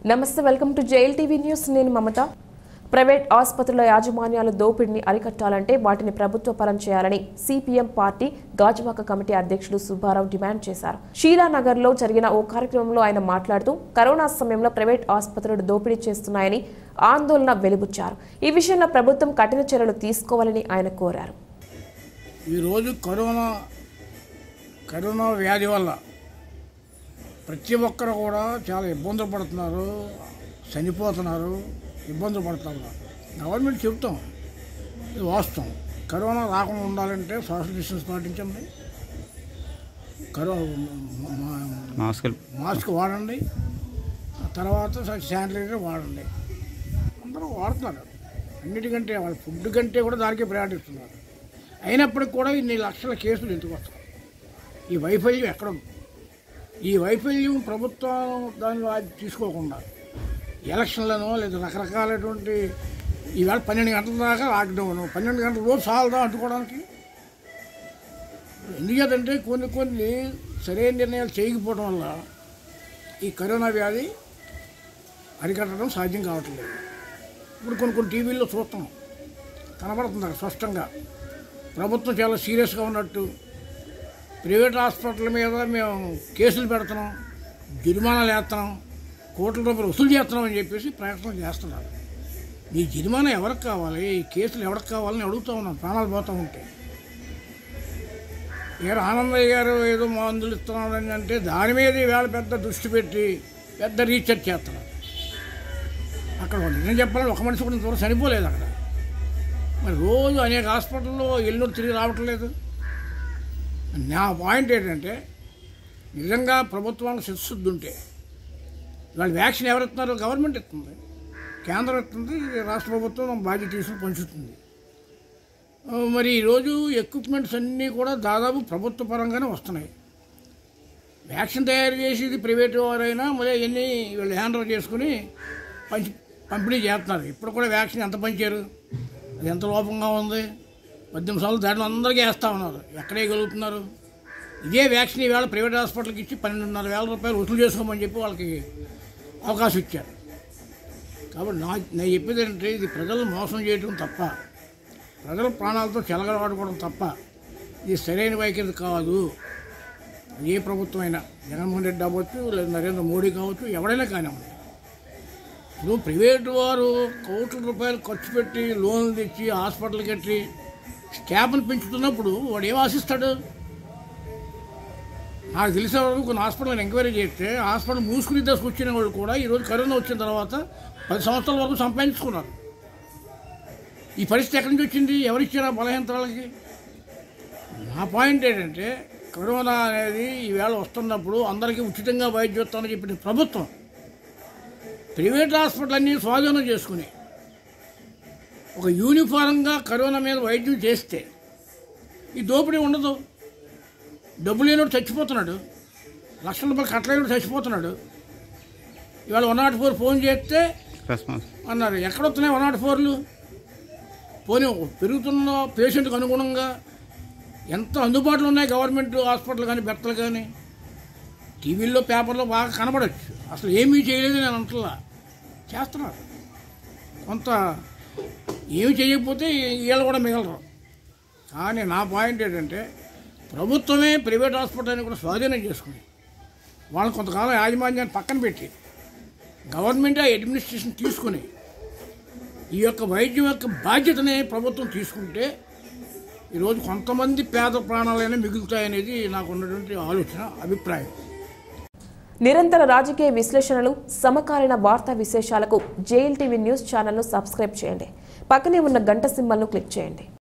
నమస్తే welcome to JL TV news నేను Mamata private ఆసుపత్రుల యాజమాన్యాల దోపిడీని అరికట్టాలంటే వాటిని ప్రభుత్వ పరం చేయాలని సిపిఎం పార్టీ గాజువాక కమిటీ అధ్యక్షుడు సుబ్బారావు డిమాండ్ చేశారు షీలానగర్ లో జరిగిన ఓ కార్యక్రమంలో ఆయన మాట్లాడుతూ కరోనా సమయంలో ప్రైవేట్ ఆసుపత్రులు దోపిడీ చేస్తున్నాయని ఆందోళన వెలుబుచ్చారు ఈ విషయంలో ప్రభుత్వం కఠిన చర్యలు తీసుకోవాలని ఆయన కోరారు ఈరోజు కరోనా కరోనా వ్యాధి వల్ల ప్రతి ఒక్కరు కూడా చాలా ఇబ్బందులు పడుతున్నారు చనిపోతున్నారు ఇబ్బందులు పడుతున్నారు గవర్నమెంట్ చెప్తాం ఇది వాస్తవం కరోనా రాకుండా ఉండాలంటే సోషల్ డిస్టెన్స్ పాటించండి కరో మా- మాస్కులు మాస్క్ వాడండి ఆ తర్వాత శానిటైజర్ వాడండి అందరూ వాడుతున్నారు అన్నిటికంటే వాళ్ళ ఫుడ్ కంటే కూడా దానికే ప్రయారిటీ ఇస్తున్నారు అయినప్పటికి కూడా ఇన్ని లక్షల కేసులు ఎందుకు వస్తాయి ఈ వైఫల్యం ఎక్కడ ఉంది? ఈ వైఫల్యం ప్రభుత్వం దానిలో అది తీసుకోకుండా ఎలక్షన్లను లేదా రకరకాలైనటువంటి ఈవేళ పన్నెండు గంటల దాకా లాక్డౌన్ పన్నెండు గంటల రోజు సాలదా అడ్డుకోవడానికి ఎందుకంటే కొన్ని కొన్ని సరైన నిర్ణయాలు చేయకపోవడం వల్ల ఈ కరోనా వ్యాధి అరికట్టడం సాధ్యం కావట్లేదు ఇప్పుడు కొన్ని కొన్ని టీవీల్లో చూస్తున్నాం కనబడుతుంది అక్కడ స్పష్టంగా ప్రభుత్వం చాలా సీరియస్గా ఉన్నట్టు ప్రైవేట్ హాస్పిటల్ మీద మేము కేసులు పెడుతున్నాం జరిమానాలు వేస్తున్నాం కోట్ల రూపాయలు వసూలు చేస్తున్నాం అని చెప్పేసి ప్రయత్నం చేస్తున్నారు ఈ జరిమానా ఎవరికి కావాలి ఈ కేసులు ఎవరికి కావాలని అడుగుతూ ఉన్నాం ప్రాణాలు పోతూ ఉంటే ఏదో ఆనందయ్య గారు ఏదో మందులు ఇస్తున్నారని అంటే దాని మీద ఈవేళ పెద్ద దృష్టి పెట్టి పెద్ద రీసెర్చ్ చేస్తున్నారు అక్కడ నిజం చెప్పాలని ఒక మనిషి కూడా ఇంతవరకు చనిపోలేదు అక్కడ మరి రోజు అనేక హాస్పిటల్లో ఎల్లుండి తిరిగి రావట్లేదు నా పాయింట్ ఏంటంటే నిజంగా ప్రభుత్వానికి చిత్తశుద్ధి ఉంటే ఇవాళ వ్యాక్సిన్ ఎవరు ఇస్తున్నారు గవర్నమెంట్ ఇస్తుంది కేంద్రం ఇస్తుంది రాష్ట్ర ప్రభుత్వం బాధ్యత తీసుకుని పంచుతుంది ఆ, మరి ఈరోజు ఎక్విప్మెంట్స్ అన్నీ కూడా దాదాపు ప్రభుత్వ పరంగానే వస్తున్నాయి వ్యాక్సిన్ తయారు చేసేది ప్రైవేట్ వారైనా మరి అవన్నీ వీళ్ళు హ్యాండ్ ఓవర్ చేసుకుని పంచి పంపిణీ చేస్తున్నారు ఇప్పుడు కూడా వ్యాక్సిన్ ఎంత పంచారు అది ఎంత లోపంగా ఉంది పద్దెనిమిది సార్లు దాంట్లో అందరికీ వేస్తూ ఉన్నారు ఎక్కడే గలుగుతున్నారు ఇదే వ్యాక్సిన్ ఈవేళ ప్రైవేట్ హాస్పిటల్కి ఇచ్చి పన్నెండున్నర వేల రూపాయలు వసూలు చేసుకోమని చెప్పి వాళ్ళకి అవకాశం ఇచ్చారు కాబట్టి నా నేను చెప్పేది ఏంటంటే ఇది ప్రజలను మోసం చేయడం తప్ప ప్రజల ప్రాణాలతో చెలగలవాడుకోవడం తప్ప ఇది సరైన వైఖరి కాదు ఏ ప్రభుత్వం అయినా జగన్మోహన్ రెడ్డి అవ్వచ్చు లేదా నరేంద్ర మోడీ కావచ్చు ఎవడైనా కానివ్వండి ఇప్పుడు ప్రైవేటు వారు కోట్ల రూపాయలు ఖర్చు పెట్టి లోన్లు తెచ్చి హాస్పిటల్ కట్టి స్టాఫ్ని పెంచుతున్నప్పుడు వాడు ఏం ఆశిస్తాడు నాకు తెలిసే వరకు కొన్ని హాస్పిటల్ ఎంక్వైరీ చేస్తే హాస్పిటల్ మూసుకుని దశకు వచ్చిన వాళ్ళు కూడా ఈరోజు కరోనా వచ్చిన తర్వాత పది సంవత్సరాల వరకు సంపాదించుకున్నారు ఈ పరిస్థితి ఎక్కడి నుంచి వచ్చింది ఎవరిచ్చారు ఆ బలహీనతలకి నా పాయింట్ ఏంటంటే కరోనా అనేది ఈవేళ వస్తున్నప్పుడు అందరికీ ఉచితంగా వైద్యం ఇస్తామని చెప్పిన ప్రభుత్వం ప్రైవేట్ హాస్పిటల్ అన్నీ స్వాధీనం చేసుకుని ఒక యూనిఫారంగా కరోనా మీద వైద్యం చేస్తే ఈ దోపిడీ ఉండదు డబ్బు లేనివాడు చచ్చిపోతున్నాడు లక్షల రూపాయలు కట్టలేనివాడు చచ్చిపోతున్నాడు ఇవాళ వన్ నాట్ ఫోర్ ఫోన్ చేస్తే రెస్పాన్స్ అన్నారు ఎక్కడ వస్తున్నాయి వన్ నాట్ ఫోర్లు పోనీ పెరుగుతున్న పేషెంట్కి అనుగుణంగా ఎంత అందుబాటులో ఉన్నాయి గవర్నమెంట్ హాస్పిటల్ కానీ బెర్తలు కానీ టీవీల్లో పేపర్లో బాగా కనబడచ్చు అసలు ఏమీ చేయలేదు నేను అంటలా చేస్తున్నారు కొంత ఏమి చేయకపోతే వీళ్ళు కూడా మిగలరు కానీ నా పాయింట్ ఏంటంటే ప్రభుత్వమే ప్రైవేట్ హాస్పిటల్ని కూడా స్వాధీనం చేసుకుని వాళ్ళని కొంతకాలం యాజమాన్యాన్ని పక్కన పెట్టి గవర్నమెంట్ ఆ అడ్మినిస్ట్రేషన్ తీసుకుని ఈ యొక్క వైద్యం యొక్క బాధ్యతని ప్రభుత్వం తీసుకుంటే ఈరోజు కొంతమంది పేద ప్రాణాలైనా మిగులుతాయనేది నాకు ఉన్నటువంటి ఆలోచన అభిప్రాయం నిరంతర రాజకీయ విశ్లేషణలు సమకాలీన వార్తా విశేషాలకు జేఎల్ టీవీ న్యూస్ ఛానల్ను సబ్స్క్రైబ్ చేయండి పక్కనే ఉన్న గంట సింబల్ను క్లిక్ చేయండి